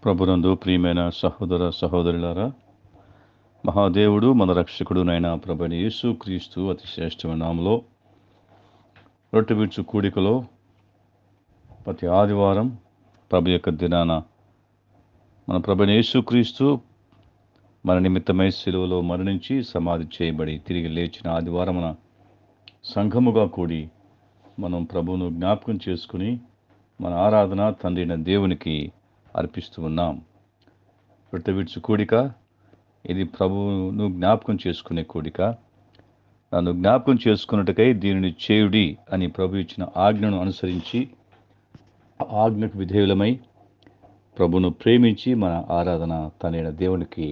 ప్రభునందు ప్రియమైన సహోదర సహోదరులారా మహాదేవుడు మన రక్షకుడు నైనా ప్రభుని యేసు క్రీస్తు అతి శ్రేష్టమైన నామలో రొట్టె విడుచు కూడికలో ప్రతి ఆదివారం ప్రభు యొక్క దినాన మన ప్రభుని యేసు క్రీస్తు మన నిమిత్తమై శిలువలో మరణించి సమాధి చేయబడి తిరిగి లేచిన ఆదివారమున సంఘముగా కూడి మనం ప్రభువును జ్ఞాపకం చేసుకుని మన ఆరాధన తండ్రిన దేవునికి అర్పిస్తూ ఉన్నాం రొట్టె విడుచు కూడిక ఇది ప్రభువును జ్ఞాపకం చేసుకునే కూడిక నన్ను జ్ఞాపకం చేసుకున్నట్టుకై దీనిని చేయుడి అని ప్రభు ఇచ్చిన ఆజ్ఞను అనుసరించి ఆ ఆజ్ఞకు విధేయులమై ప్రభును ప్రేమించి మన ఆరాధన తనైన దేవునికి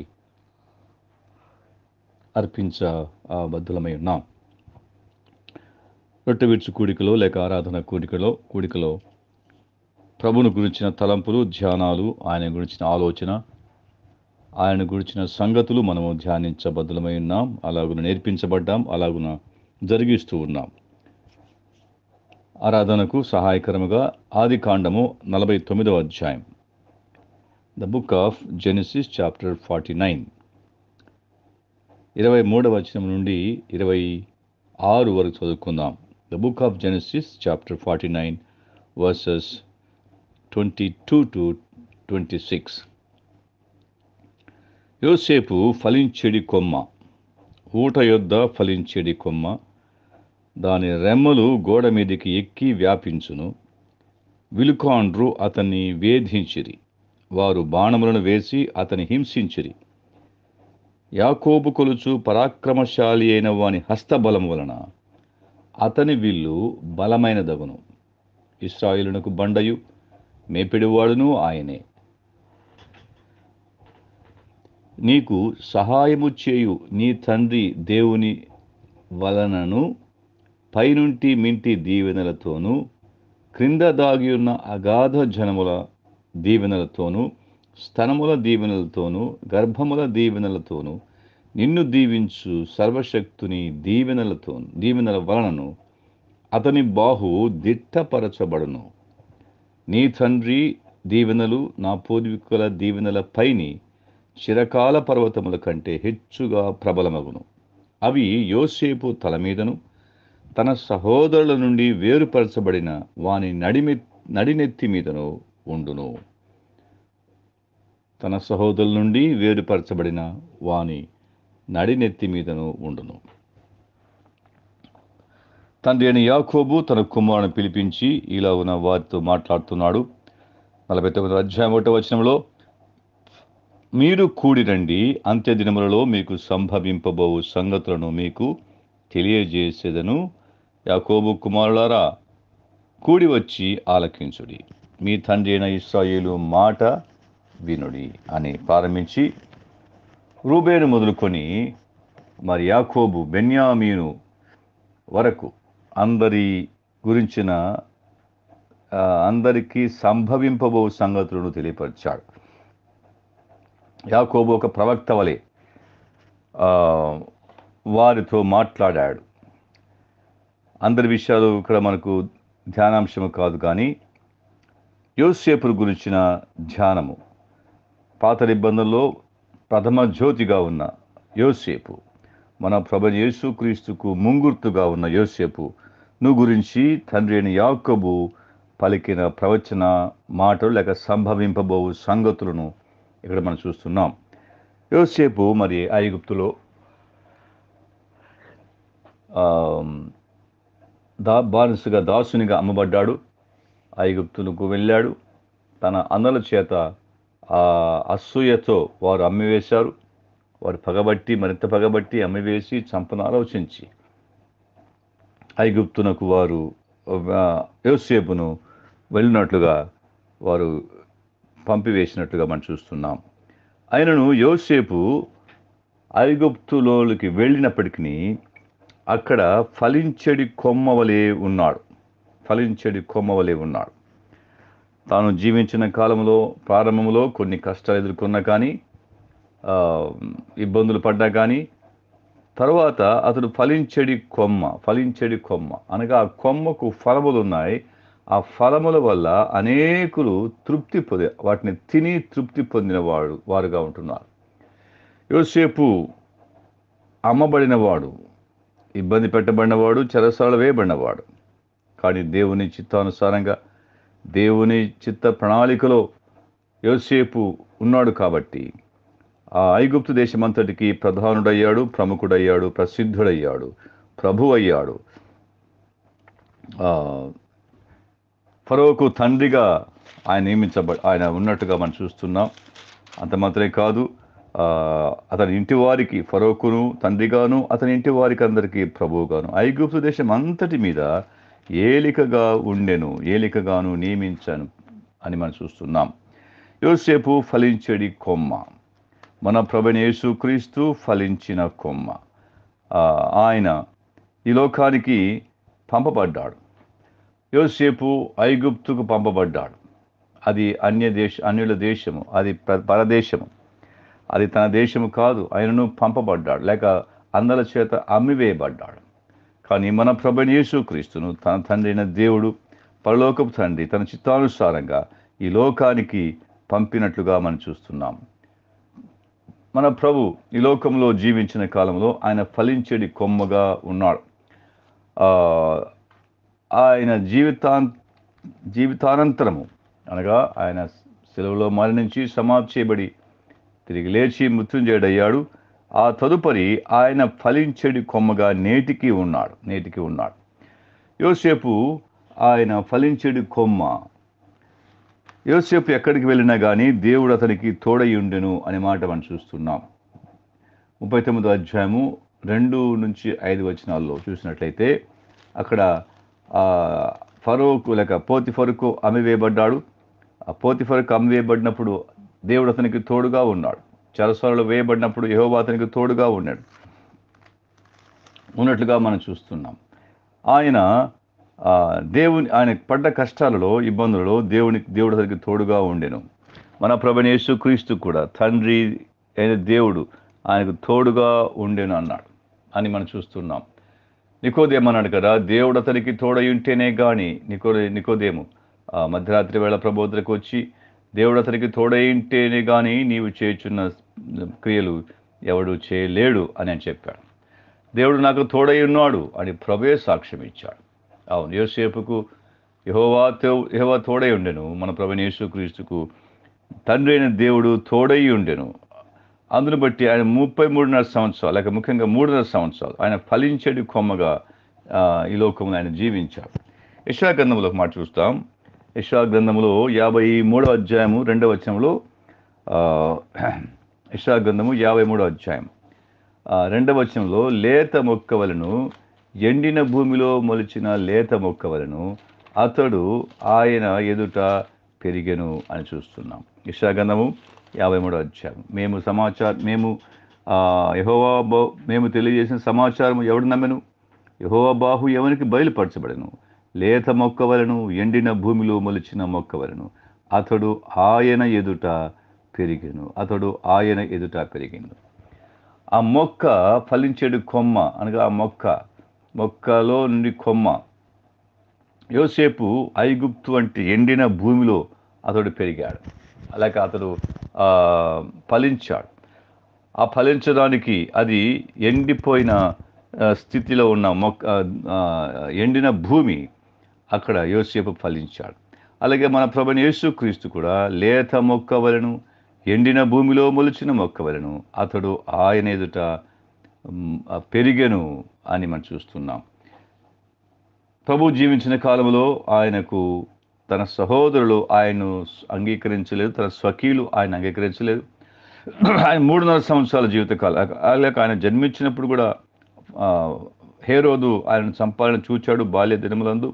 అర్పించ ఆ బద్ధులమై ఉన్నాం రొట్టె విడుచు కూడికలో లేక ఆరాధన కూడికలో కూడికలో ప్రభును గురించిన తలంపులు ధ్యానాలు ఆయన గురించిన ఆలోచన ఆయన గురించిన సంగతులు మనము ధ్యానించబద్ధులమై ఉన్నాం అలాగున నేర్పించబడ్డాం అలాగున జరిగిస్తూ ఉన్నాం ఆరాధనకు సహాయకరముగా ఆది కాండము నలభై తొమ్మిదవ అధ్యాయం the book of Genesis chapter forty nine ఇరవై మూడవ వచనం నుండి ఇరవై ఆరు వరకు చదువుకుందాం the book of Genesis chapter forty nine verses twenty two to twenty six యోసేపు ఫలించెడి కొమ్మ ఊట యొద్ద ఫలించెడి కొమ్మ దాని రెమ్మలు గోడ మీదికి ఎక్కి వ్యాపించును విలుకాండ్రు అతన్ని వేధించిరి వారు బాణములను వేసి అతని హింసించిరి యాకోబు కొలుచు పరాక్రమశాలి అయిన వాని హస్తబలం వలన అతని విల్లు బలమైనదగును ఇస్రాయిలునకు బండయు మేపిడివాడును ఆయనే నీకు సహాయము చేయు నీ తండ్రి దేవుని వలనను పైనుంటి మింటి దీవెనలతోనూ క్రింద దాగి ఉన్న అగాధ జనముల దీవెనలతోనూ స్తనముల దీవెనలతోనూ గర్భముల దీవెనలతోనూ నిన్ను దీవించు సర్వశక్తుని దీవెనలతో దీవెనల వలనను అతని బాహు దిట్టపరచబడును నీ తండ్రి దీవెనలు నా పూర్వీకుల దీవెనల పైని చిరకాల పర్వతముల కంటే హెచ్చుగా ప్రబలమగును అవి యోసేపు తల మీదను తన సహోదరుల నుండి వేరుపరచబడిన వాని నడిమె నడినెత్తి మీదను ఉండును తన సహోదరుల నుండి వేరుపరచబడిన వాని నడినెత్తి మీదను ఉండును తండ్రి అయిన యాకోబు తన కుమారుని పిలిపించి ఇలా ఉన్న వారితో మాట్లాడుతున్నాడు నలభై తొమ్మిది అధ్యాయం ఒకటో వచనంలో మీరు కూడిరండి అంత్యదినములలో మీకు సంభవింపబో సంగతులను మీకు తెలియజేసేదను యాకోబు కుమారులారా కూడి వచ్చి ఆలకించుడి మీ తండ్రి అయిన ఇస్రాయేలు మాట వినుడి అని ప్రారంభించి రూబేను మొదలుకొని మరి యాకోబు బెన్యామీను వరకు అందరి గురించిన అందరికీ సంభవింపబో సంగతులను తెలియపరిచాడు యాకోబు ఒక ప్రవక్త వలె వారితో మాట్లాడాడు అందరి విషయాలు ఇక్కడ మనకు ధ్యానాంశము కాదు కానీ యోసేపుల గురించిన ధ్యానము పాత నిబంధనలో ప్రథమ జ్యోతిగా ఉన్న యోసేపు మన ప్రభ యేసు క్రీస్తుకు ముంగుర్తుగా ఉన్న యోసేపు నువ్వు గురించి తండ్రి అయిన యాకబు పలికిన ప్రవచన మాటలు లేక సంభవింపబోవు సంగతులను ఇక్కడ మనం చూస్తున్నాం యోసేపు మరి ఐగుప్తులో దా బానిసగా దాసునిగా అమ్మబడ్డాడు ఐగుప్తులకు వెళ్ళాడు తన అన్నల చేత ఆ అసూయతో వారు అమ్మివేశారు వారు పగబట్టి మరింత పగబట్టి అమ్మివేసి చంపను ఆలోచించి ఐగుప్తునకు వారు యోసేపును వెళ్ళినట్లుగా వారు పంపివేసినట్టుగా మనం చూస్తున్నాం ఆయనను యోసేపు ఐగుప్తులోకి వెళ్ళినప్పటికీ అక్కడ ఫలించడి కొమ్మవలే ఉన్నాడు ఫలించడి కొమ్మవలే ఉన్నాడు తాను జీవించిన కాలంలో ప్రారంభంలో కొన్ని కష్టాలు ఎదుర్కొన్నా కానీ ఇబ్బందులు పడ్డా కానీ తర్వాత అతడు ఫలించడి కొమ్మ ఫలించడి కొమ్మ అనగా ఆ కొమ్మకు ఫలములు ఉన్నాయి ఆ ఫలముల వల్ల అనేకులు తృప్తి పొంది వాటిని తిని తృప్తి పొందిన వాడు వారుగా ఉంటున్నారు యోసేపు అమ్మబడినవాడు ఇబ్బంది పెట్టబడినవాడు చెరసాల వేయబడినవాడు కానీ దేవుని చిత్తానుసారంగా దేవుని చిత్త ప్రణాళికలో యోసేపు ఉన్నాడు కాబట్టి ఆ ఐగుప్తు దేశమంతటికి ప్రధానుడయ్యాడు ప్రముఖుడయ్యాడు ప్రసిద్ధుడయ్యాడు ప్రభు అయ్యాడు ఆ, ఫరోకు తండ్రిగా ఆయన నియమించబ ఆయన ఉన్నట్టుగా మనం చూస్తున్నాం అంత మాత్రమే కాదు ఆ, అతని ఇంటి వారికి ఫరోకును తండ్రిగాను అతని ఇంటి వారికి అందరికీ ప్రభువుగాను ఐగుప్తు దేశం అంతటి మీద ఏలికగా ఉండెను ఏలికగాను నియమించాను అని మనం చూస్తున్నాం యోసేపు ఫలించడి కొమ్మ మన ప్రభుని యేసుక్రీస్తు ఫలించిన కొమ్మ ఆ, ఆయన ఈ లోకానికి పంపబడ్డాడు యోసేపు ఐగుప్తుకు పంపబడ్డాడు అది అన్య దేశ అన్యుల దేశము అది ప్ర- పరదేశము అది తన దేశము కాదు ఆయనను పంపబడ్డాడు లేక అందల చేత అమ్మివేయబడ్డాడు కానీ మన ప్రభుని యేసుక్రీస్తును తన తండ్రి అయిన దేవుడు పరలోకపు తండ్రి తన చిత్తానుసారంగా ఈ లోకానికి పంపినట్లుగా మనం చూస్తున్నాం మన ప్రభు ఈ లోకంలో జీవించిన కాలంలో ఆయన ఫలించేది కొమ్మగా ఉన్నాడు ఆ, ఆయన జీవితాన్ జీవితానంతరము అనగా ఆయన సెలవులో మరణించి సమాధి చేయబడి తిరిగి లేచి మృత్యుంజయుడయ్యాడు ఆ తదుపరి ఆయన ఫలించేడి కొమ్మగా నేటికి ఉన్నాడు నేటికి ఉన్నాడు యోసేపు ఆయన ఫలించేడి కొమ్మ యోసేపు ఎక్కడికి వెళ్ళినా కానీ దేవుడు అతనికి తోడై ఉండెను అనే మాట మనం చూస్తున్నాం ముప్పై తొమ్మిదో అధ్యాయము రెండు నుంచి ఐదు వచనాల్లో చూసినట్లయితే అక్కడ ఆ, ఫరోకు లేక పోతి ఫరుకు అమ్మివేయబడ్డాడు ఆ పోతి ఫరుకు అమ్మివేయబడినప్పుడు దేవుడు అతనికి తోడుగా ఉన్నాడు చెరసాలలో వేయబడినప్పుడు యెహోవా అతనికి తోడుగా ఉన్నాడు ఉన్నట్లుగా మనం చూస్తున్నాం ఆయన ఆ, దేవుని ఆయన పడ్డ కష్టాలలో ఇబ్బందులలో దేవుని దేవుడు అతనికి తోడుగా ఉండెను మన ప్రభుని యేసుక్రీస్తు కూడా తండ్రి అయిన దేవుడు ఆయనకు తోడుగా ఉండెను అన్నాడు అని మనం చూస్తున్నాం నికోదేము అన్నాడు కదా దేవుడు అతనికి తోడై ఉంటేనే కానీ నికో నికోదేము ఆ మధ్యరాత్రి వేళ ప్రబోధలకు వచ్చి దేవుడు అతనికి తోడై ఉంటేనే కానీ నీవు చేయుచున్న క్రియలు ఎవడు చేయలేడు అని అని చెప్పాడు దేవుడు నాకు తోడై ఉన్నాడు అని ప్రభే సాక్ష్యం ఇచ్చాడు అవును యోసేపుకు యహోవా తో యహోవా తోడై ఉండెను మన ప్రభు యేసుక్రీస్తుకు తండ్రి అయిన దేవుడు తోడై ఉండెను అందును బట్టి ఆయన ముప్పై మూడున్నర సంవత్సరాలు లేక ముఖ్యంగా మూడున్నర సంవత్సరాలు ఆయన ఫలించడి కొమ్మగా ఆ, ఈ లోకంలో ఆయన జీవించాడు యశా గ్రంథంలో ఒక మాట చూస్తాం యశా గ్రంథంలో యాభై మూడో అధ్యాయము రెండవ వచనంలో ఆ, యశా గ్రంథము యాభై మూడో అధ్యాయం ఆ, రెండవ వచనంలో లేత మొక్కవలను ఎండిన భూమిలో మొలిచిన లేత మొక్కవలను అతడు ఆయన ఎదుట పెరిగెను అని చూస్తున్నాం ఇషాగంధము యాభై మూడో అధ్యాయం మేము సమాచారం మేము ఆ, యెహోవా బా మేము తెలియజేసిన సమాచారం ఎవడు నమ్మెను యెహోవా బాహు ఎవనికి బయలుపరచబడను లేత మొక్కవలను ఎండిన భూమిలో మొలిచిన మొక్కవలను అతడు ఆయన ఎదుట పెరిగెను అతడు ఆయన ఎదుట పెరిగెను ఆ మొక్క ఫలించేడు కొమ్మ అనగా ఆ మొక్క మొక్కలో నుండి కొమ్మ యోసేపు ఐగుప్తు వంటి ఎండిన భూమిలో అతడు పెరిగాడు అలాగే అతడు ఆ, ఫలించాడు ఆ ఫలించడానికి అది ఎండిపోయిన ఆ, స్థితిలో ఉన్న మొక్క ఆ, ఎండిన భూమి అక్కడ యోసేపు ఫలించాడు అలాగే మన ప్రభుని యేసుక్రీస్తు కూడా లేత మొక్క వలను ఎండిన భూమిలో మొలిచిన మొక్క వలను అతడు ఆయన ఎదుట మ్, ఆ, పెరిగెను అని మనం చూస్తున్నాం ప్రభు జీవించిన కాలంలో ఆయనకు తన సహోదరులు ఆయన్ను అంగీకరించలేదు తన స్వకీయులు ఆయన అంగీకరించలేదు ఆయన మూడున్నర సంవత్సరాల జీవితకాలం అలాగే ఆయన జన్మించినప్పుడు కూడా ఆ, హేరోదు ఆయన చంపాలని చూచాడు బాల్య దినములందు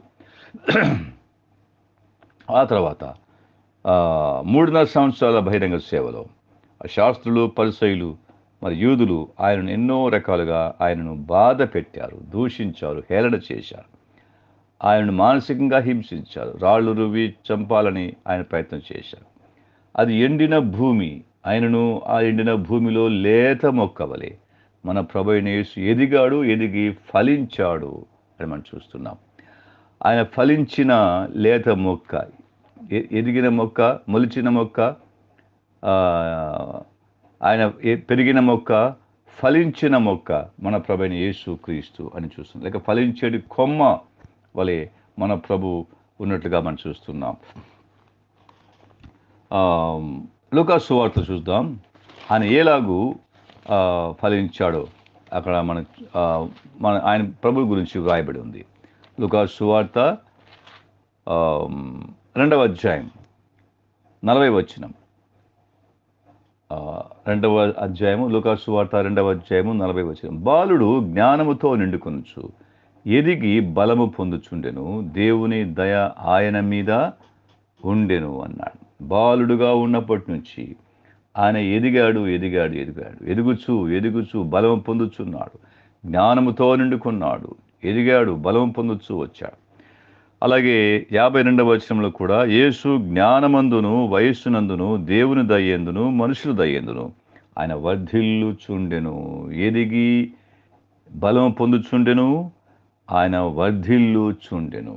ఆ తర్వాత ఆ, మూడున్నర సంవత్సరాల బహిరంగ సేవలో ఆ శాస్త్రులు పరిసయులు మరి యూదులు ఆయనను ఎన్నో రకాలుగా ఆయనను బాధ పెట్టారు దూషించారు హేళన చేశారు ఆయనను మానసికంగా హింసించారు రాళ్ళు రువి చంపాలని ఆయన ప్రయత్నం చేశారు అది ఎండిన భూమి ఆయనను ఆ ఎండిన భూమిలో లేత మొక్కవలే మన ప్రభు అయిన యేసు ఎదిగాడు ఎదిగి ఫలించాడు అని మనం చూస్తున్నాం ఆయన ఫలించిన లేత మొక్క ఎ- ఎదిగిన మొక్క మొలిచిన మొక్క ఆ, ఆయన ఎ- పెరిగిన మొక్క ఫలించిన మొక్క మన ప్రభుని యేసు క్రీస్తు అని చూస్తున్నాం లేక ఫలించేది కొమ్మ వలె మన ప్రభు ఉన్నట్లుగా మనం చూస్తున్నాం లుకా సువార్త చూద్దాం ఆయన ఏలాగు ఆ, ఫలించాడో అక్కడ మన ఆ, మన ఆయన ప్రభు గురించి వ్రాయబడి ఉంది లుకా సువార్త ఆ, రెండవ అధ్యాయం నలభై వచనం ఆ, రెండవ అధ్యాయము లుకాసు వార్త రెండవ అధ్యాయము నలభై వచనం బాలుడు జ్ఞానముతో నిండుకొనుచు ఎదిగి బలము పొందుచుండెను దేవుని దయ ఆయన మీద ఉండెను అన్నాడు బాలుడుగా ఉన్నప్పటి నుంచి ఆయన ఎదిగాడు ఎదిగాడు ఎదిగాడు ఎదుగుచు ఎదుగుచు బలం పొందుచున్నాడు జ్ఞానముతో నిండుకున్నాడు ఎదిగాడు బలం పొందుచు వచ్చాడు అలాగే యాభై రెండవ వచనంలో కూడా యేసు జ్ఞానమందును వయస్సునందును దేవుని దయ్యందును మనుషులు దయ్యందును ఆయన వర్ధిల్లుచుండెను ఎదిగి బలం పొందుచుండెను ఆయన వర్ధిల్లుచుండెను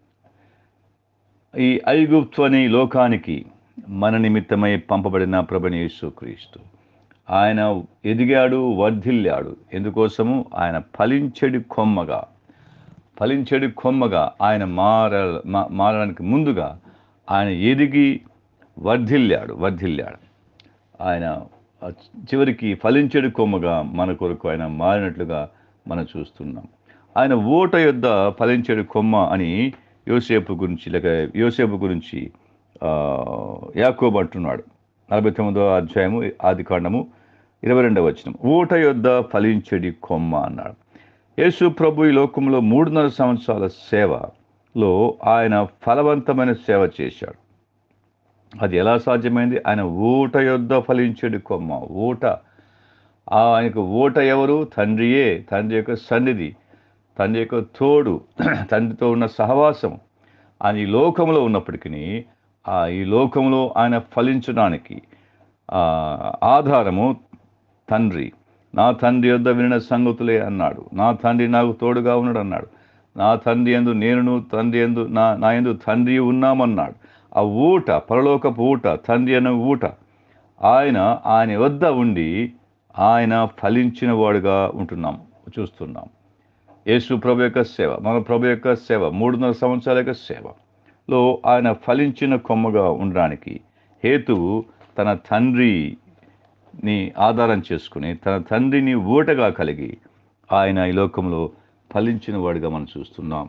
ఈ ఐగుప్తు అనే లోకానికి మన నిమిత్తమై పంపబడిన ప్రభని యేసుక్రీస్తు ఆయన ఎదిగాడు వర్ధిల్లాడు ఎందుకోసము ఆయన ఫలించెడి కొమ్మగా ఫలించెడి కొమ్మగా ఆయన మార మా- మారడానికి ముందుగా ఆయన ఎదిగి వర్ధిల్లాడు వర్ధిల్లాడు ఆయన ఆ చివరికి ఫలించెడి కొమ్మగా మన కొరకు ఆయన మారినట్లుగా మనం చూస్తున్నాం ఆయన ఓట యొద్ద ఫలించెడి కొమ్మ అని యోసేపు గురించి లేక యోసేపు గురించి ఆ, యాకోబు అంటున్నాడు నలభై తొమ్మిదవ అధ్యాయము ఆది కాండము ఇరవై రెండవ వచనం ఊట యొద్ద ఫలించెడి కొమ్మ అన్నాడు యేసు ప్రభు ఈ లోకంలో మూడున్నర సంవత్సరాల సేవలో ఆయన ఫలవంతమైన సేవ చేశాడు అది ఎలా సాధ్యమైంది ఆయన ఊట యొద్ద ఫలించెడి కొమ్మ ఊట ఆయనకు ఊట ఎవరు తండ్రియే తండ్రి యొక్క సన్నిధి తండ్రి యొక్క తోడు తండ్రితో ఉన్న సహవాసం ఆయన ఈ లోకంలో ఉన్నప్పటికీ ఆ ఈ లోకంలో ఆయన ఫలించడానికి ఆ, ఆధారము తండ్రి నా తండ్రి యొద్ద వినిన సంగతులే అన్నాడు నా తండ్రి నాకు తోడుగా ఉన్నాడు అన్నాడు నా తండ్రి ఎందు నేనును తండ్రి ఎందు నా నా ఎందు తండ్రి ఉన్నామన్నాడు ఆ ఊట పరలోకపు ఊట తండ్రి అనే ఊట ఆయన ఆయన వద్ద ఉండి ఆయన ఫలించిన వాడుగా ఉంటున్నాం చూస్తున్నాం యేసు ప్రభు యొక్క సేవ మన ప్రభు యొక్క సేవ మూడున్నర సంవత్సరాల యొక్క సేవలో ఆయన ఫలించిన కొమ్మగా ఉండడానికి హేతువు తన తండ్రిని ఆధారం చేసుకుని తన తండ్రిని ఊటగా కలిగి ఆయన ఈ లోకంలో ఫలించిన వాడిగా మనం చూస్తున్నాం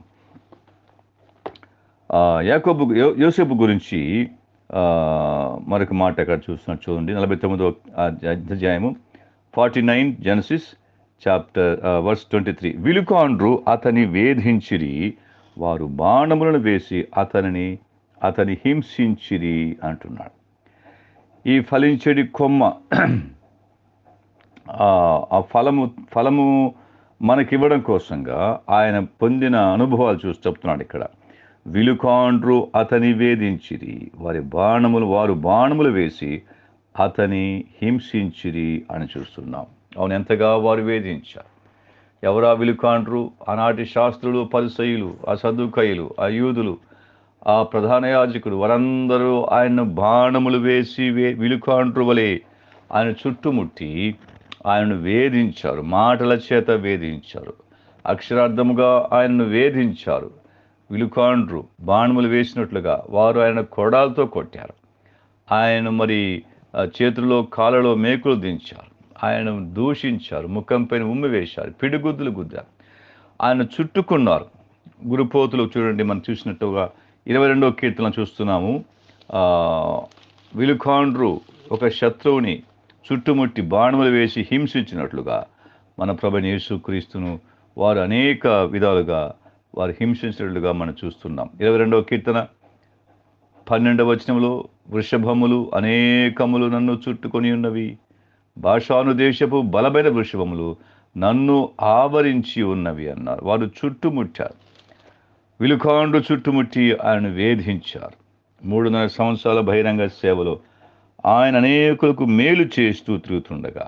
ఆ, యాకోబు యో- యోసేపు గురించి ఆ, మరొక మాట ఇక్కడ చూస్తున్నట్టు చూడండి నలభై తొమ్మిదో అధ్యాయము forty nine Genesis chapter verse twenty three విలుకాండ్రు అతని వేధించిరి వారు బాణములను వేసి అతనిని అతని హింసించిరి అంటున్నాడు ఈ ఫలించడి కొమ్మ ఆ ఆ ఫలము ఫలము మనకివ్వడం కోసంగా ఆయన పొందిన అనుభవాలు చూసి చెప్తున్నాడు ఇక్కడ విలుకాండ్రు అతని వేధించిరి వారి బాణములు వారు బాణములు వేసి అతని హింసించిరి అని చూస్తున్నాం అవును ఎంతగా వారు వేధించారు ఎవరా విలుకాండ్రు ఆనాటి శాస్త్రులు పరిసయులు ఆ సదుకయులు ఆ యూదులు ఆ ప్రధాన యాజకుడు వారందరూ ఆయన్ను బాణములు వేసి వే విలుకాండ్రు వలె ఆయన చుట్టుముట్టి ఆయనను వేధించారు మాటల చేత వేధించారు అక్షరార్థముగా ఆయనను వేధించారు విలుకాండ్రు బాణములు వేసినట్లుగా వారు ఆయన కొడాలతో కొట్టారు ఆయన మరి ఆ, చేతుల్లో కాళ్ళలో మేకులు దించారు ఆయన దూషించారు ముఖం పైన ఉమ్మి వేశారు పిడిగుద్దులు గుద్దారు ఆయన చుట్టుకున్నారు గురుపోతులు చూడండి మనం చూసినట్టుగా ఇరవై రెండవ కీర్తన చూస్తున్నాము ఆ, విలుకాండ్రు ఒక శత్రువుని చుట్టుముట్టి బాణములు వేసి హింసించినట్లుగా మన ప్రభుని యేసుక్రీస్తును వారు అనేక విధాలుగా వారు హింసించినట్లుగా మనం చూస్తున్నాం ఇరవై రెండవ కీర్తన పన్నెండవ వచనంలో వృషభములు అనేకములు నన్ను చుట్టుకొని ఉన్నవి భాషాను దేశపు బలమైన వృషభములు నన్ను ఆవరించి ఉన్నవి అన్నారు వారు చుట్టుముట్టారు విలుకాండు చుట్టుముట్టి ఆయన వేధించారు మూడున్నర సంవత్సరాల బహిరంగ సేవలో ఆయన అనేకులకు మేలు చేస్తూ తిరుగుతుండగా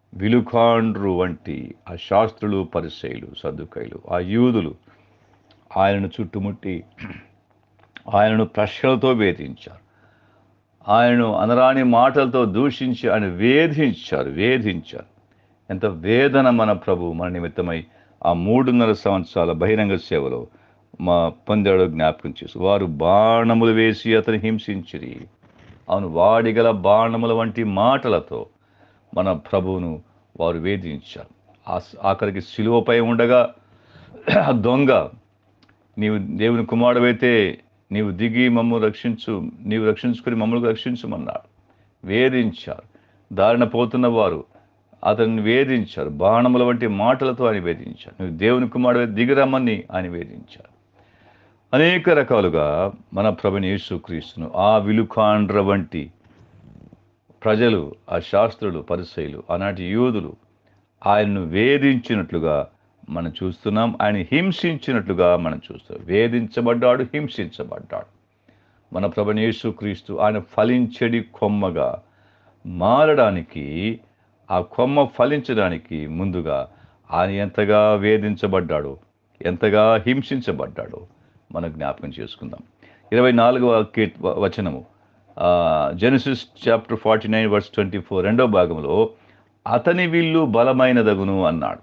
విలుకాండ్రు వంటి ఆ శాస్త్రులు పరిచయులు సర్దుకైలు ఆ యూదులు ఆయనను చుట్టుముట్టి ఆయనను ప్రశ్నలతో వేధించారు ఆయనను అనరాని మాటలతో దూషించి ఆయన వేధించారు వేధించారు ఎంత వేదన మన ప్రభు మన నిమిత్తమై ఆ మూడున్నర సంవత్సరాల బహిరంగ సేవలో మా పొందాడు జ్ఞాపకం చేసి వారు బాణములు వేసి అతని హింసించిరి అవును వాడిగల బాణముల వంటి మాటలతో మన ప్రభువును వారు వేధించారు ఆ- ఆఖరికి శిలువపై ఉండగా ఆ దొంగ నీవు దేవుని కుమారుడైతే నీవు దిగి మమ్ము రక్షించు నీవు రక్షించుకుని మమ్మల్ని రక్షించమన్నాడు వేధించారు దారిన పోతున్న వారు అతన్ని వేధించారు బాణముల వంటి మాటలతో ఆయన వేధించారు నువ్వు దేవుని కుమారుడు దిగిరమ్మని ఆయన వేధించారు అనేక రకాలుగా మన ప్రభుని యేసుక్రీస్తును ఆ విలుకాండ్ర వంటి ప్రజలు ఆ శాస్త్రులు పరిసయులు ఆనాటి యూదులు ఆయన్ను వేధించినట్లుగా మనం చూస్తున్నాం ఆయన హింసించినట్లుగా మనం చూస్తాం వేధించబడ్డాడు హింసించబడ్డాడు మన ప్రభుని యేసుక్రీస్తు ఆయన ఫలించడి కొమ్మగా మారడానికి ఆ కొమ్మ ఫలించడానికి ముందుగా ఆయన ఎంతగా వేధించబడ్డాడో ఎంతగా హింసించబడ్డాడో మనం జ్ఞాపకం చేసుకుందాం ఇరవై నాలుగవ కీర్త వచనము Genesis chapter forty nine verse twenty four రెండో భాగంలో అతని విల్లు బలమైనదగును అన్నాడు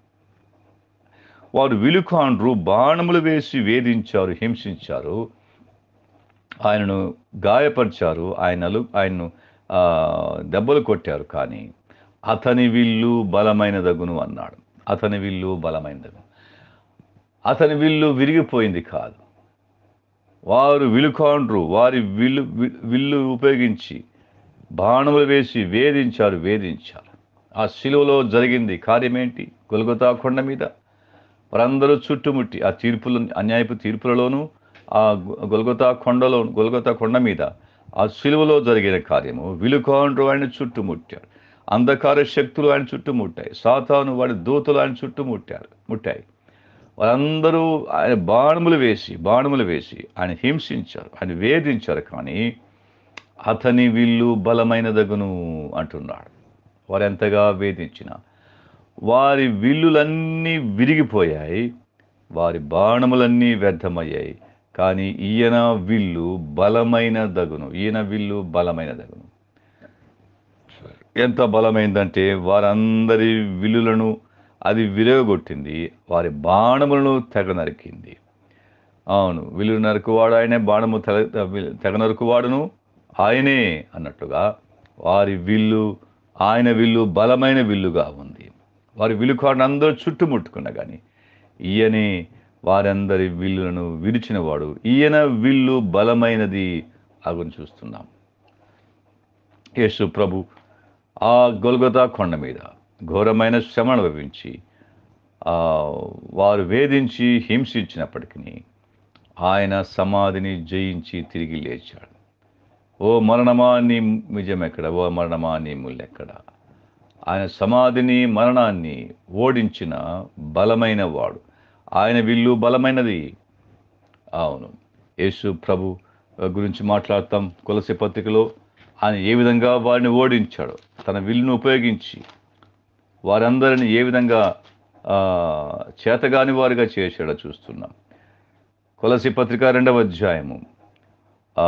వారు విలుకాండ్రు బాణములు వేసి వేధించారు హింసించారు ఆయనను గాయపరిచారు ఆయనలు ఆయన్ను ఆ, దెబ్బలు కొట్టారు కానీ అతని విల్లు బలమైనదగును అన్నాడు అతని విల్లు బలమైనదగును అతని విల్లు విరిగిపోయింది కాదు వారు విలుకాండ్రు వారి విల్లు వి- విల్లు ఉపయోగించి బాణములు వేసి వేధించారు వేధించారు ఆ శిలువలో జరిగింది కార్యమేంటి గొలగొతా కొండ మీద వారందరూ చుట్టుముట్టి ఆ తీర్పులు అన్యాయపు తీర్పులలోనూ ఆ గొ- గొల్గొతా కొండలో గొల్గొతా కొండ మీద ఆ శిలువలో జరిగిన కార్యము విలుకాండ్రు ఆయన చుట్టుముట్టాడు అంధకార శక్తులు ఆయన చుట్టుముట్టాయి సాతాను వాడి దూతలు ఆయన చుట్టుముట్టారు ముట్టాయి వారందరూ ఆయన బాణములు వేసి బాణములు వేసి ఆయన హింసించారు ఆయన వేధించారు కానీ అతని విల్లు బలమైనదగును అంటున్నాడు వారు ఎంతగా వేధించిన వారి విల్లులన్నీ విరిగిపోయాయి వారి బాణములన్నీ వ్యర్థమయ్యాయి కానీ ఈయన విల్లు బలమైన దగును ఈయన విల్లు బలమైన దగును ఎంత బలమైందంటే వారందరి విల్లులను అది విరగొట్టింది వారి బాణములను తెగ నరికింది అవును విల్లు నరుకువాడు ఆయనే బాణము తెగ తెగ నరుకువాడును ఆయనే అన్నట్లుగా వారి విల్లు ఆయన విల్లు బలమైన విల్లుగా ఉంది వారి విలుకాడిని అందరూ చుట్టుముట్టుకున్నా కానీ ఈయనే వారందరి విల్లులను విరిచినవాడు ఈయన విల్లు బలమైనది అగుని చూస్తున్నాం యేసు ప్రభు ఆ గొల్గొతా కొండ మీద ఘోరమైన శ్రమ అనుభవించి ఆ, వారు వేధించి హింసించినప్పటికీ ఆయన సమాధిని జయించి తిరిగి లేచాడు ఓ మరణమా నీ నిజమెక్కడ ఓ మరణమా నీ ముల్లెక్కడ ఆయన సమాధిని మరణాన్ని ఓడించిన బలమైన వాడు ఆయన విల్లు బలమైనది అవును యేసు ప్రభు గురించి మాట్లాడతాం కులసి పత్రికలో ఆయన ఏ విధంగా వారిని ఓడించాడు తన విల్లును ఉపయోగించి వారందరిని ఏ విధంగా ఆ, చేతగాని వారుగా చేశాడో చూస్తున్నాం కొలసి పత్రిక రెండవ అధ్యాయము ఆ,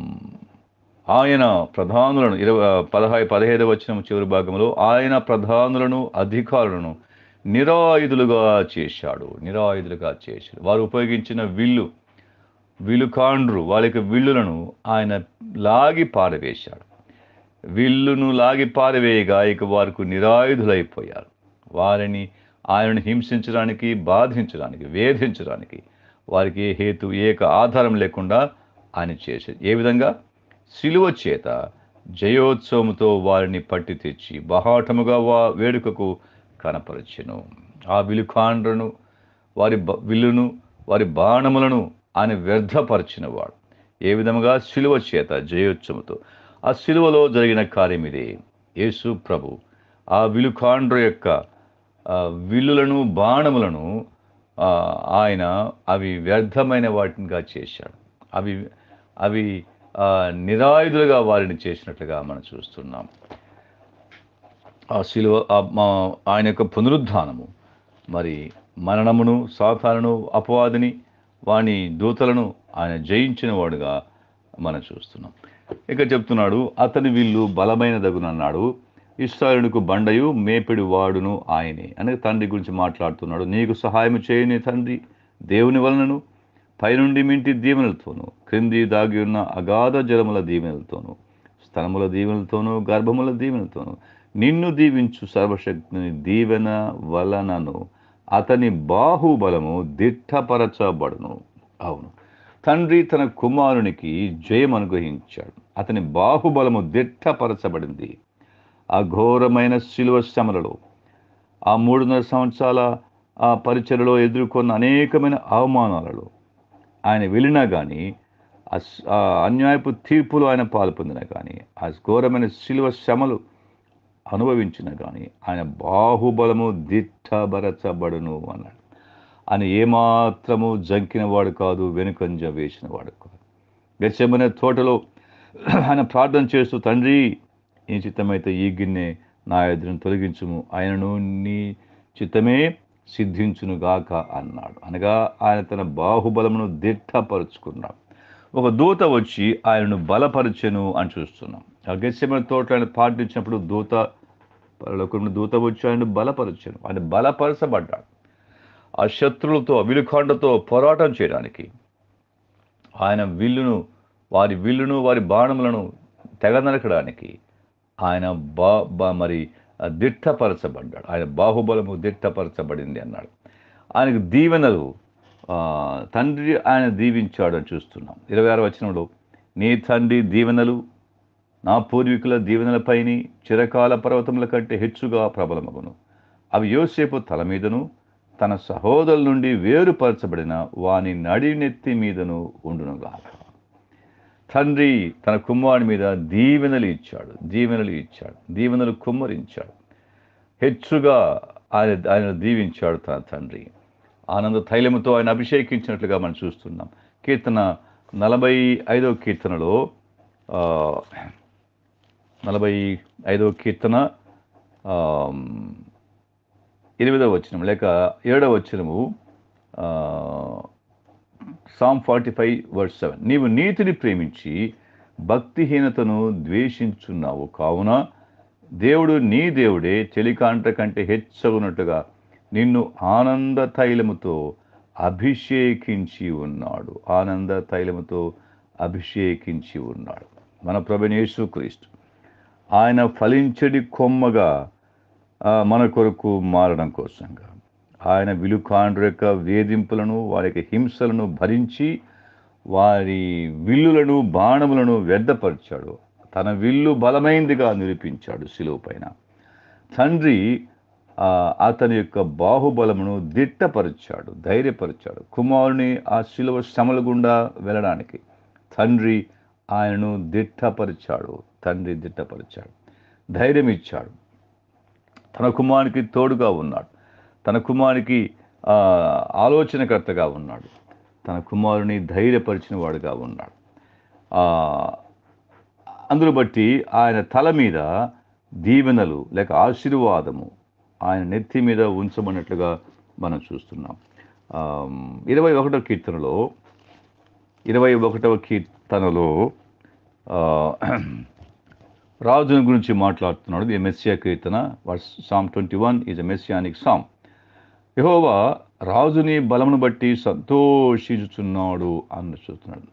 ఆయన ప్రధానులను ఇరవై పదహారు పదహైదవ వచ్చిన చివరి భాగంలో ఆయన ప్రధానులను అధికారులను నిరాయుధులుగా చేశాడు నిరాయుధులుగా చేశాడు వారు ఉపయోగించిన విల్లు విలుకాండ్రు వాళ్ళకి విల్లులను ఆయన లాగి పారవేశాడు విల్లును లాగి పారవేయగా ఇక వారికి నిరాయుధులైపోయారు వారిని ఆయనను హింసించడానికి బాధించడానికి వేధించడానికి వారికి ఏ హేతు ఏక ఆధారం లేకుండా ఆయన చేశాడు ఏ విధంగా శిలువ చేత జయోత్సవముతో వారిని పట్టి తెచ్చి బహాటముగా వా వేడుకకు కనపరచెను ఆ విలుకాండ్రను వారి బ- విల్లును వారి బాణములను ఆయన వ్యర్థపరిచినవాడు ఏ విధముగా శిలువ చేత జయోత్సవముతో ఆ శిలువలో జరిగిన కార్యం ఇదే యేసు ప్రభు ఆ విలుకాండ్ర యొక్క ఆ, విల్లులను బాణములను ఆ, ఆయన అవి వ్యర్థమైన వాటినిగా చేశాడు అవి అవి ఆ, నిరాయుధులుగా వారిని చేసినట్లుగా మనం చూస్తున్నాం ఆ శిలువ ఆ మా- ఆయన యొక్క పునరుద్ధానము మరి మరణమును సాతాను అపవాదిని వాని దూతలను ఆయన జయించిన వాడుగా మనం చూస్తున్నాం ఇక చెప్తున్నాడు అతని విల్లు బలమైనదగునన్నాడు ఇస్రాయేలుకు బండయు మేపిడి వాడును ఆయనే అని తండ్రి గురించి మాట్లాడుతున్నాడు నీకు సహాయం చేయని తండ్రి దేవుని వలనను పైనుండి మింటి దీవెనలతోనూ క్రింది దాగి ఉన్న అగాధ జలముల దీవెనలతోనూ స్తనముల దీవెనలతోనూ గర్భముల దీవెనలతోనూ నిన్ను దీవించు సర్వశక్తిని దీవెన వలనను అతని బాహుబలము దిట్టపరచబడును అవును తండ్రి తన కుమారునికి జయం అనుగ్రహించాడు అతని బాహుబలము దిట్టపరచబడింది ఆ ఘోరమైన శిలువ శ్రమలలో ఆ మూడున్నర సంవత్సరాల ఆ పరిచయలో ఎదుర్కొన్న అనేకమైన అవమానాలలో ఆయన వెళ్ళినా కానీ ఆ అన్యాయపు తీర్పులు ఆయన పాల్పొందినా కానీ ఆ ఘోరమైన శిలువ శ్రమలు అనుభవించిన కానీ ఆయన బాహుబలము దిట్టబరచబడును అన్నాడు ఆయన ఏమాత్రము జంకినవాడు కాదు వెనుకంజ వేసినవాడు కాదు గచ్చమైన తోటలో ఆయన ప్రార్థన చేస్తూ తండ్రి నీ చిత్తమైతే ఈ గిన్నె నా ఎదురును తొలగించుము ఆయనను నీ చిత్తమే సిద్ధించునుగాక అన్నాడు అనగా ఆయన తన బాహుబలమును దిట్టపరుచుకున్నాడు ఒక దూత వచ్చి ఆయనను బలపరచెను అని చూస్తున్నాం ఆ గెస్సమైన తోట ఆయన పాటించినప్పుడు దూత పరలోకమును దూత వచ్చి ఆయన బలపరచెను ఆయన బలపరచబడ్డాడు ఆ శత్రులతో విలుకాండతో పోరాటం చేయడానికి ఆయన విల్లును వారి విల్లును వారి బాణములను తెగ నరకడానికి ఆయన బా బా మరి దిట్టపరచబడ్డాడు ఆయన బాహుబలము దిట్టపరచబడింది అన్నాడు ఆయనకు దీవెనలు తండ్రి ఆయన దీవించాడు అని చూస్తున్నాం ఇరవై ఆరు వచనంలో నీ తండ్రి దీవెనలు నా పూర్వీకుల దీవెనలపైని చిరకాల పర్వతముల కంటే హెచ్చుగా ప్రబలమగును అవి యోసేపు తల మీదను తన సహోదరుల నుండి వేరుపరచబడిన వాని నడినెత్తి మీదను ఉండునుగా తండ్రి తన కుమారుడి మీద దీవెనలు ఇచ్చాడు దీవెనలు ఇచ్చాడు దీవెనలు కుమ్మరించాడు హెచ్చుగా ఆయన ఆయన దీవించాడు తన తండ్రి ఆనంద తైలముతో ఆయన అభిషేకించినట్లుగా మనం చూస్తున్నాం కీర్తన నలభై ఐదవ కీర్తనలో నలభై ఐదవ కీర్తన ఎనిమిదవ వచనం లేక ఏడవ వచనము psalm forty five word seven నీవు నీతిని ప్రేమించి భక్తిహీనతను ద్వేషించున్నావు కావున దేవుడు నీ దేవుడే చెలికాంట కంటే హెచ్చగునట్టుగా నిన్ను ఆనంద తైలముతో అభిషేకించి ఉన్నాడు ఆనంద తైలముతో అభిషేకించి ఉన్నాడు మన ప్రభునేసు క్రీస్తు ఆయన ఫలించడి కొమ్మగా మన కొరకు మారడం కోసంగా ఆయన విలుకాండ్ర యొక్క వేధింపులను వారి యొక్క హింసలను భరించి వారి విల్లులను బాణములను వ్యర్థపరిచాడు తన విల్లు బలమైందిగా నిరూపించాడు శిలువ పైన తండ్రి అతని యొక్క బాహుబలమును దిట్టపరిచాడు ధైర్యపరిచాడు కుమారుని ఆ శిలువ శ్రమల గుండా వెళ్ళడానికి తండ్రి ఆయనను దిట్టపరిచాడు తండ్రి దిట్టపరిచాడు ధైర్యం ఇచ్చాడు తన కుమారునికి తోడుగా ఉన్నాడు తన కుమారునికి ఆలోచనకర్తగా ఉన్నాడు తన కుమారుని ధైర్యపరిచిన వాడుగా ఉన్నాడు అందును బట్టి ఆయన తల మీద దీవెనలు లేక ఆశీర్వాదము ఆయన నెత్తి మీద ఉంచమన్నట్లుగా మనం చూస్తున్నాం ఇరవై ఒకటవ కీర్తనలో ఇరవై ఒకటవ కీర్తనలో రాజుని గురించి మాట్లాడుతున్నాడు ఇది మెస్సియా కీర్తన psalm twenty one is a messianic psalm యహోవా రాజుని బలమును బట్టి సంతోషించుచున్నాడు అని చూస్తున్నాడు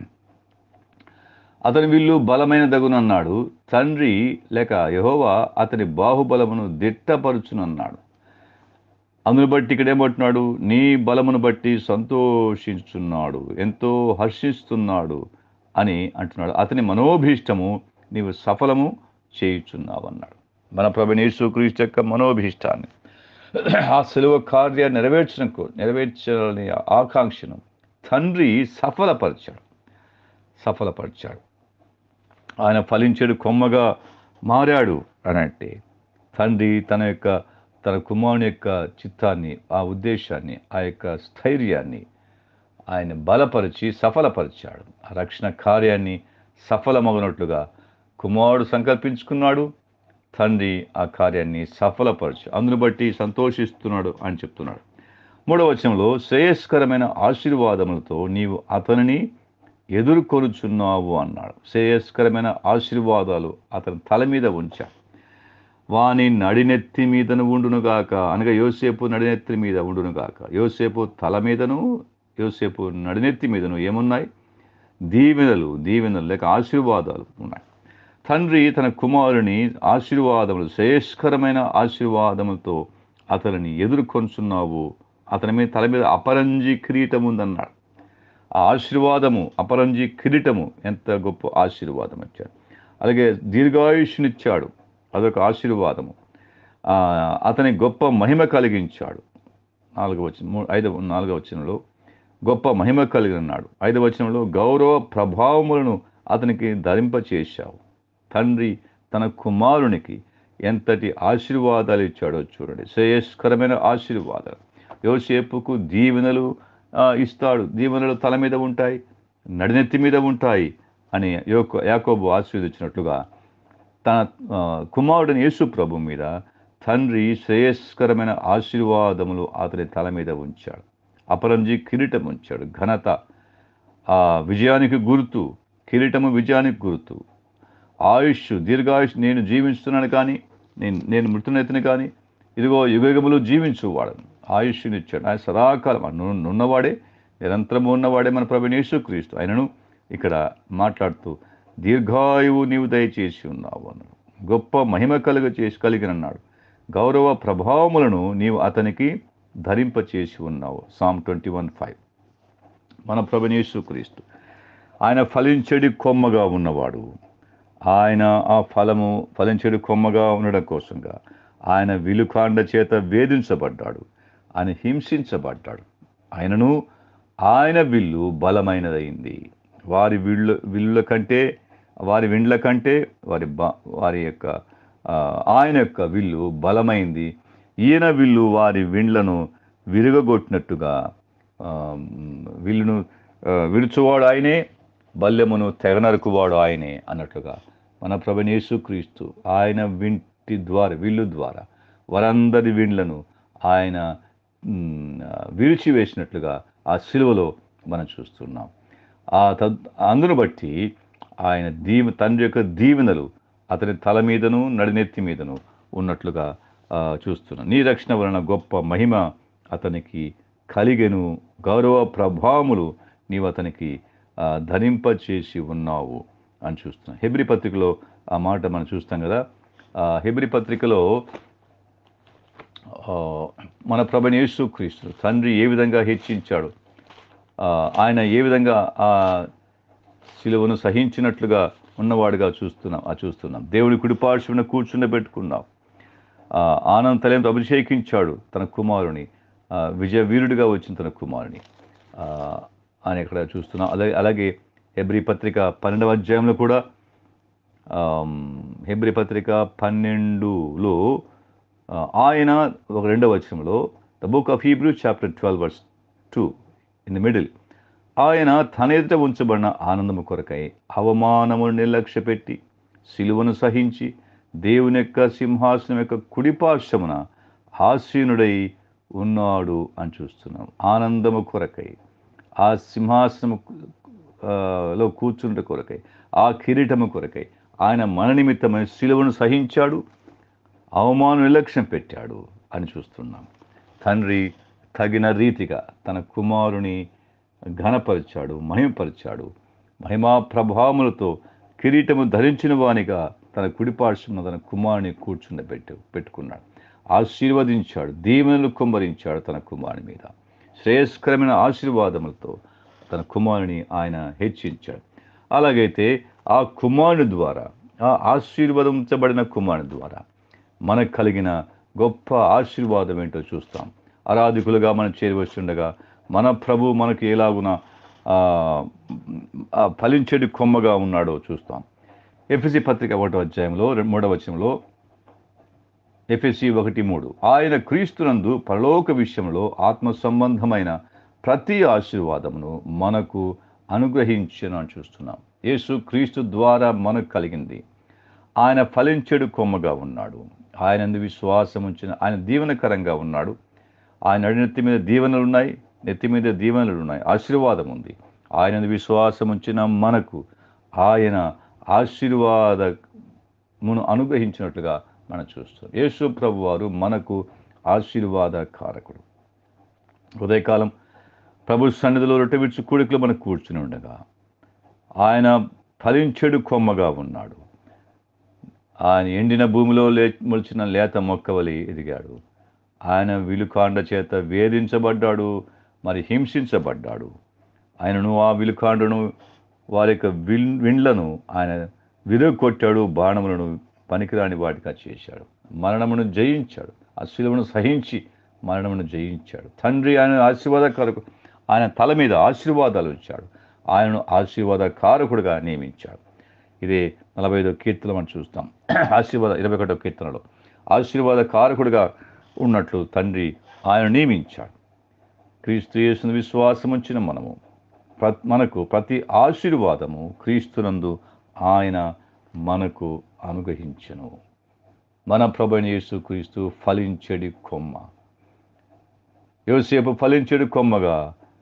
అతని విల్లు బలమైన దగునన్నాడు తండ్రి లేక యహోవా అతని బాహుబలమును దిట్టపరుచునన్నాడు అందును బట్టి ఇక్కడ ఏమంటున్నాడు నీ బలమును బట్టి సంతోషించుచున్నాడు ఎంతో హర్షిస్తున్నాడు అని అంటున్నాడు అతని మనోభీష్టము నీవు సఫలము చేయుచున్నావు అన్నాడు మన ప్రభునేసు క్రీస్తు యొక్క మనోభీష్టాన్ని ఆ సెలవు కార్యాన్ని నెరవేర్చడానికి నెరవేర్చాలని ఆకాంక్షను తండ్రి సఫలపరిచాడు సఫలపరిచాడు ఆయన ఫలించడు కొమ్మగా మారాడు అని అంటే తండ్రి తన యొక్క తన కుమారుని యొక్క చిత్తాన్ని ఆ ఉద్దేశాన్ని ఆ యొక్క స్థైర్యాన్ని ఆయన బలపరిచి సఫలపరిచాడు ఆ రక్షణ కార్యాన్ని సఫలమగినట్లుగా కుమారుడు సంకల్పించుకున్నాడు తండ్రి ఆ కార్యాన్ని సఫలపరచు అందును బట్టి సంతోషిస్తున్నాడు అని చెప్తున్నాడు మూడవ వచనంలో శ్రేయస్కరమైన ఆశీర్వాదములతో నీవు అతనిని ఎదుర్కొనుచున్నావు అన్నాడు శ్రేయస్కరమైన ఆశీర్వాదాలు అతని తల మీద ఉంచా వాని నడినెత్తి మీదను ఉండునుగాక అనగా యోసేపు నడినెత్తి మీద ఉండునుగాక యోసేపు తల మీదను యోసేపు నడినెత్తి మీదను ఏమున్నాయి దీవెనలు దీవెనలు లేక ఆశీర్వాదాలు ఉన్నాయి తండ్రి తన కుమారుని ఆశీర్వాదములు శ్రేయస్కరమైన ఆశీర్వాదములతో అతనిని ఎదుర్కొంచున్నావు అతని మీద తల మీద అపరంజి కిరీటం ఉందన్నాడు ఆ ఆశీర్వాదము అపరంజి కిరీటము ఎంత గొప్ప ఆశీర్వాదం ఇచ్చాడు అలాగే దీర్ఘాయుష్నిచ్చాడు అదొక ఆశీర్వాదము ఆ, అతని గొప్ప మహిమ కలిగించాడు నాలుగవ వచ్చిన మూ- ఐదవ నాలుగవ వచనంలో గొప్ప మహిమ కలిగి ఉన్నాడు ఐదవ వచనంలో గౌరవ ప్రభావములను అతనికి ధరింపచేశావు తండ్రి తన కుమారునికి ఎంతటి ఆశీర్వాదాలు ఇచ్చాడో చూడండి శ్రేయస్కరమైన ఆశీర్వాదాలు యోసేపుకు దీవెనలు ఆ, ఇస్తాడు దీవెనలు తల మీద ఉంటాయి నడినెత్తి మీద ఉంటాయి అని యోకో యాకోబు ఆశీర్వదించినట్లుగా తన ఆ, కుమారుడిని యేసు ప్రభు మీద తండ్రి శ్రేయస్కరమైన ఆశీర్వాదములు అతని తల మీద ఉంచాడు అపరంజి కిరీటం ఉంచాడు ఘనత ఆ విజయానికి గుర్తు కిరీటము విజయానికి గుర్తు ఆయుష్ దీర్ఘాయుష్ నేను జీవిస్తున్నాను కానీ నేను నేను మృతునెత్తిన కానీ ఇదిగో యుగయుగములు జీవించువాడు ఆయుష్నిచ్చాడు ఆయన సదాకాలం ను- నున్నవాడే నిరంతరము ఉన్నవాడే మన ప్రభు యేసుక్రీస్తు ఆయనను ఇక్కడ మాట్లాడుతూ దీర్ఘాయువు నీవు దయచేసి ఉన్నావు అన్నాడు గొప్ప మహిమ కలుగ చేసి కలిగినన్నాడు గౌరవ ప్రభావములను నీవు అతనికి ధరింపచేసి ఉన్నావు సామ్ ట్వంటీ వన్ ఫైవ్ మన ప్రభు క్రీస్తు ఆయన ఫలించడి కొమ్మగా ఉన్నవాడు ఆయన ఆ ఫలము ఫలించడి కొమ్మగా ఉండడం కోసంగా ఆయన విలుకాండ చేత వేధించబడ్డాడు ఆయన హింసించబడ్డాడు ఆయనను ఆయన విల్లు బలమైనదైంది వారి విల్లు విల్లుల కంటే వారి విండ్ల కంటే వారి బ వారి యొక్క ఆ, ఆయన యొక్క విల్లు బలమైంది ఈయన విల్లు వారి విండ్లను విరుగగొట్టినట్టుగా ఆ, విల్లును ఆ, విరుచువాడు ఆయనే బల్యమును తెగనరుకువాడు ఆయనే అన్నట్లుగా మన ప్రభనేసు క్రీస్తు ఆయన వింటి ద్వారా విల్లు ద్వారా వారందరి విండ్లను ఆయన మ్, విరిచివేసినట్లుగా ఆ సిలువలో మనం చూస్తున్నాం ఆ తద్ అందును బట్టి ఆయన దీవ తండ్రి యొక్క దీవెనలు అతని తల మీదను నడినెత్తి మీదను ఉన్నట్లుగా ఆ, చూస్తున్నాం నీ రక్షణ వలన గొప్ప మహిమ అతనికి కలిగెను గౌరవ ప్రభావములు నీవు అతనికి ఆ, ధరింపచేసి ఉన్నావు అని చూస్తున్నాం హెబ్రి పత్రికలో ఆ మాట మనం చూస్తాం కదా ఆ, హెబ్రి పత్రికలో ఆ, మన ప్రభుని యేసుక్రీస్తు తండ్రి ఏ విధంగా హెచ్చించాడు ఆ, ఆయన ఏ విధంగా ఆ శిలువను సహించినట్లుగా ఉన్నవాడుగా చూస్తున్నాం ఆ చూస్తున్నాం దేవుడి కుడిపార్శ్వన కూర్చుండబెట్టుకున్నాం ఆ, ఆనంద తలంతో అభిషేకించాడు తన కుమారుని ఆ, విజయ వీరుడిగా వచ్చిన తన కుమారుని ఆ, అని ఇక్కడ చూస్తున్నాం అలాగే అలాగే హెబ్రి పత్రిక పన్నెండవ అధ్యాయంలో కూడా ఆమ్, హెబ్రి పత్రిక పన్నెండులో ఆ, ఆయన ఒక రెండవ వచనంలో the book of Hebrew chapter twelve verse two in the middle ఆయన తన ఎదుట ఉంచబడిన ఆనందము కొరకై అవమానమును నిర్లక్ష్య పెట్టి సిలువను సహించి దేవుని యొక్క సింహాసనం యొక్క కుడిపార్శ్వమున ఆసీనుడై ఉన్నాడు అని చూస్తున్నాం ఆనందము కొరకై ఆ సింహాసనము ఆ, లో కూర్చుంట కొరకై ఆ కిరీటము కొరకై ఆయన మన నిమిత్తమై సిలువను సహించాడు అవమాన నిర్లక్ష్యం పెట్టాడు అని చూస్తున్నాం తండ్రి తగిన రీతిగా తన కుమారుని ఘనపరిచాడు మహిమపరిచాడు మహిమా ప్రభావములతో కిరీటము ధరించిన వానిగా తన కుడిపార్శ్వమున తన కుమారుని కూర్చుండబెట్టు పెట్టుకున్నాడు ఆశీర్వదించాడు దీవెనలు కుమ్మరించాడు తన కుమారుని మీద శ్రేయస్కరమైన ఆశీర్వాదములతో తన కుమారుని ఆయన హెచ్చించాడు అలాగైతే ఆ కుమారుని ద్వారా ఆ ఆశీర్వదించబడిన కుమారుని ద్వారా మనకు కలిగిన గొప్ప ఆశీర్వాదం ఏంటో చూస్తాం ఆరాధికులుగా మనం చేరవస్తుండగా మన ప్రభు మనకి ఎలాగున ఆ, ఆ ఫలించేటి కొమ్మగా ఉన్నాడో చూస్తాం ఎఫ్ఎసి పత్రిక ఒకటో అధ్యాయంలో రె- మూడవ వచనంలో ఎఫ్ఎసి ఒకటి మూడు ఆయన క్రీస్తునందు పరలోక విషయంలో ఆత్మ సంబంధమైన ప్రతి ఆశీర్వాదమును మనకు అనుగ్రహించను అని చూస్తున్నాం యేసు క్రీస్తు ద్వారా మనకు కలిగింది ఆయన ఫలించెడు కొమ్మగా ఉన్నాడు ఆయన విశ్వాసం ఉంచిన ఆయన దీవెనకరంగా ఉన్నాడు ఆయన నడినెత్తి మీద దీవెనలు ఉన్నాయి నెత్తి మీద దీవెనలు ఉన్నాయి ఆశీర్వాదం ఉంది ఆయన విశ్వాసం ఉంచిన మనకు ఆయన ఆశీర్వాదమును అనుగ్రహించినట్లుగా మనం చూస్తాం యేసు ప్రభు వారు మనకు ఆశీర్వాద కారకుడు ఉదయకాలం ప్రభు సన్నిధిలో రొట్టె విడిచి కూడికలు మనకు కూర్చుని ఉండగా ఆయన ఫలించెడు కొమ్మగా ఉన్నాడు ఆయన ఎండిన భూమిలో లే మొలిచిన లేత మొక్కవలి ఎదిగాడు ఆయన విలుకాండ చేత వేధించబడ్డాడు మరి హింసించబడ్డాడు ఆయనను ఆ విలుకాండను వారి యొక్క విల్ విండ్లను ఆయన విరగొట్టాడు బాణములను పనికిరాని వాటిగా చేశాడు మరణమును జయించాడు ఆ శిలువను సహించి మరణమును జయించాడు తండ్రి ఆయన ఆశీర్వాదకారకు ఆయన తల మీద ఆశీర్వాదాలు ఉంచాడు ఆయనను ఆశీర్వాదకారకుడుగా నియమించాడు ఇదే నలభై ఐదో కీర్తన మనం చూస్తాం ఆశీర్వాద ఇరవై ఒకటో కీర్తనలో ఆశీర్వాద కారకుడిగా ఉన్నట్లు తండ్రి ఆయన నియమించాడు క్రీస్తు యేసును విశ్వాసం ఉంచిన మనము ప్ర- మనకు ప్రతి ఆశీర్వాదము క్రీస్తునందు ఆయన మనకు అనుగ్రహించను మన ప్రభుని యేసు క్రీస్తు ఫలించడి కొమ్మ యోసేపు ఫలించడి కొమ్మగా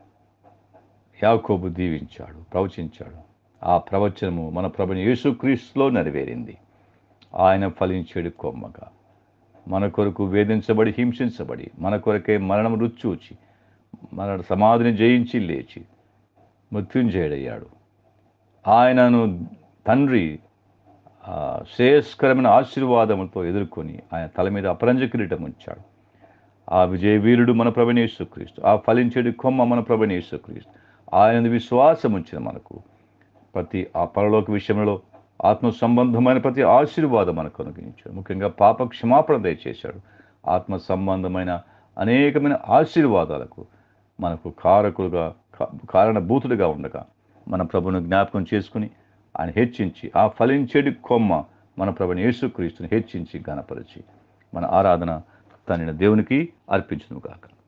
యాకోబు దీవించాడు ప్రవచించాడు ఆ ప్రవచనము మన ప్రభుని యేసుక్రీస్తులో నెరవేరింది ఆయన ఫలించేడు కొమ్మగా మన కొరకు వేధించబడి హింసించబడి మన కొరకే మరణం రుచూచి మన సమాధిని జయించి లేచి మృత్యుంజయుడయ్యాడు ఆయనను తండ్రి ఆ, శ్రేయస్కరమైన ఆశీర్వాదములతో ఎదుర్కొని ఆయన తల మీద అపరంజ కిరీటం ఉంచాడు ఆ విజయ వీరుడు మన ప్రభనేశ్వక్రీస్తు ఆ ఫలించేడు కొమ్మ మన ప్రభనేశ్వక్రీస్తు ఆయన విశ్వాసం ఉంచిన మనకు ప్రతి ఆ పరలోక విషయంలో ఆత్మ సంబంధమైన ప్రతి ఆశీర్వాదం మనకు అనుగ్రహించాడు ముఖ్యంగా పాప క్షమాపణ దయచేశాడు ఆత్మ సంబంధమైన అనేకమైన ఆశీర్వాదాలకు మనకు కారకులుగా కా- కారణభూతుడిగా ఉండగా మన ప్రభును జ్ఞాపకం చేసుకుని ఆయన హెచ్చించి ఆ ఫలించేటి కొమ్మ మన ప్రభుని యేసుక్రీస్తుని హెచ్చించి గణపరిచి మన ఆరాధన తన దేవునికి అర్పించును కాక